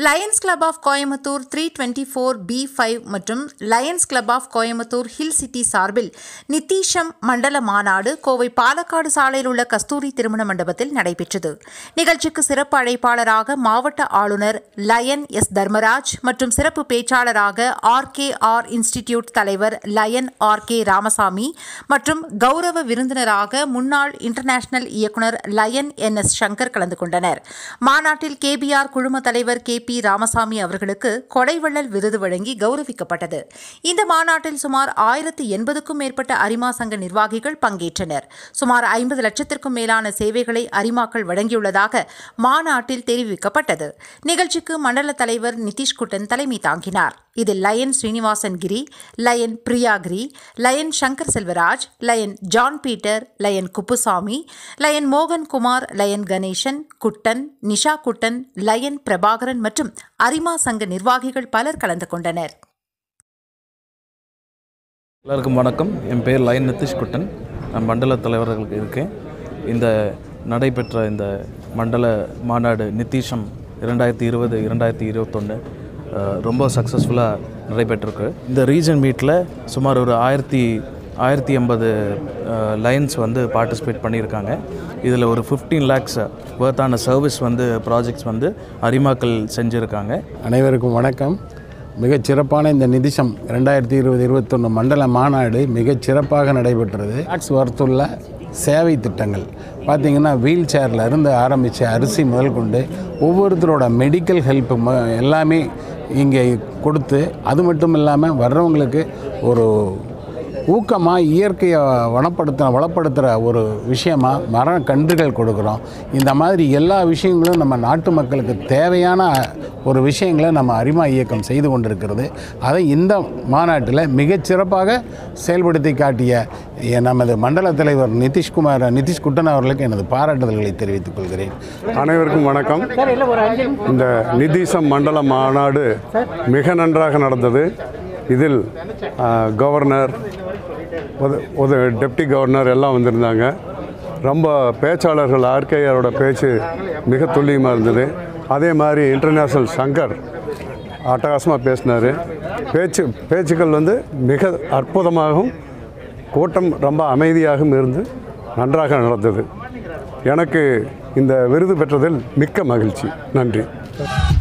Lions club of Coimbatore three twenty four B five மற்றும் lions club of Coimbatore hill city சார்பில் நித்தீஷம் மண்டல மாநாடு கோவை பாலக்காடு சாலையில் உள்ள கஸ்தூரி திருமண மண்டபத்தில் நடைபெற்றது நிகழ்ச்சிக்கு சிறப்பு அழைப்பாளராக மாவட்ட ஆளுநர் லயன் எஸ் தர்மராஜ் மற்றும் சிறப்பு பேச்சாளராக ஆர் கே ஆர் இன்ஸ்டிடியூட் தலைவர் லயன் ஆர் கே ராமசாமி மற்றும் கௌரவ விருந்தினராக முன்னாள் இன்டர்நேஷனல் இயக்குனர் லயன் என் எஸ் சங்கர் கலந்து கொண்டனர் மாநாட்டில் கேபிஆர் குழும தலைவர் கே பி ராமசாமி அவர்களுக்கு கொடைவள்ளல் விருது வழங்கி கௌரவிக்கப்பட்டது இந்த மாநாட்டில் சுமார் ஆயிரத்து எண்பதுக்கும் மேற்பட்ட அரிமா சங்க நிர்வாகிகள் பங்கேற்றனர் சுமார் ஐம்பது லட்சத்திற்கும் மேலான சேவைகளை அரிமாக்கள் வழங்கியுள்ளதாக மாநாட்டில் தெரிவிக்கப்பட்டது நிகழ்ச்சிக்கு மண்டல தலைவர் நிதிஷ்குட்டன் தலைமை தாங்கினார் இதில் lion Srinivasan Giri lion Priya Giri lion Shankar Selvaraj lion John Peter lion Kuppusamy lion மோகன் குமார் லயன் கணேசன் குட்டன் நிஷா குட்டன் லயன் பிரபாகரன் மற்றும் அரிமா சங்க நிர்வாகிகள் பலர் கலந்து கொண்டனர் எல்லாருக்கும் வணக்கம் என் பேர் லயன் நிதிஷ் குட்டன் நான் மண்டல தலைவர்களுக்கு இருக்கேன் இந்த நடைபெற்ற இந்த மண்டல மாநாடு நித்தீஷம் இரண்டாயிரத்தி இருபது இரண்டாயிரத்தி இருபத்தொன்று ரொம்ப சக்ஸஸ்ஃபுல்லாக நடைபெற்றிருக்கு இந்த ரீஜன் மீட்டில் சுமார் ஒரு ஆயிரத்தி ஆயிரத்தி எண்பது லைன்ஸ் வந்து பார்ட்டிசிபேட் பண்ணியிருக்காங்க இதில் ஒரு ஃபிஃப்டீன் லேக்ஸ் ஒர்த்தான சர்வீஸ் வந்து ப்ராஜெக்ட்ஸ் வந்து அரிமாக்கள் செஞ்சுருக்காங்க அனைவருக்கும் வணக்கம் மிகச் சிறப்பான இந்த நிதிஷம் ரெண்டாயிரத்தி இருபது இருபத்தொன்று மண்டல மாநாடு மிகச் சிறப்பாக நடைபெற்றது டாக்ஸ் ஒர்த்துள்ள சேவை திட்டங்கள் பார்த்திங்கன்னா வீல் சேரில் இருந்து ஆரம்பித்த அரிசி முதல் கொண்டு ஒவ்வொருத்தரோட மெடிக்கல் ஹெல்ப் ம எல்லாமே இங்கே கொடுத்து அது மட்டும் இல்லாமல் வர்றவங்களுக்கு ஒரு ஊக்கமாக இயற்கையை வளப்படுத்த வளப்படுத்துகிற ஒரு விஷயமாக மர கன்றுகள் கொடுக்குறோம் இந்த மாதிரி எல்லா விஷயங்களும் நம்ம நாட்டு மக்களுக்கு தேவையான ஒரு விஷயங்களை நம்ம அரிமா இயக்கம் செய்து கொண்டிருக்கிறது அதை இந்த மாநாட்டில் மிகச்சிறப்பாக செயல்படுத்தி காட்டிய எ- நமது மண்டல தலைவர் நிதிஷ்குமார் நிதிஷ் குட்டன் அவர்களுக்கு எனது பாராட்டுதல்களை தெரிவித்துக் கொள்கிறேன் அனைவருக்கும் வணக்கம் இந்த நிதிசம் மண்டல மாநாடு மிக நன்றாக நடந்தது இதில் ஆ, கவர்னர் உத உத டெப்டி கவர்னர் எல்லாம் வந்திருந்தாங்க ரொம்ப பேச்சாளர்கள் ஆர்கேஆரோட பேச்சு மிக துல்லியமாக இருந்தது அதே மாதிரி இன்டர்நேஷ்னல் சங்கர் அட்டகாசமாக பேசினார் பேச்சு பேச்சுக்கள் வந்து மிக அற்புதமாகவும் கூட்டம் ரொம்ப அமைதியாகவும் இருந்து நன்றாக நடந்தது எனக்கு இந்த விருது பெற்றதில் மிக்க மகிழ்ச்சி நன்றி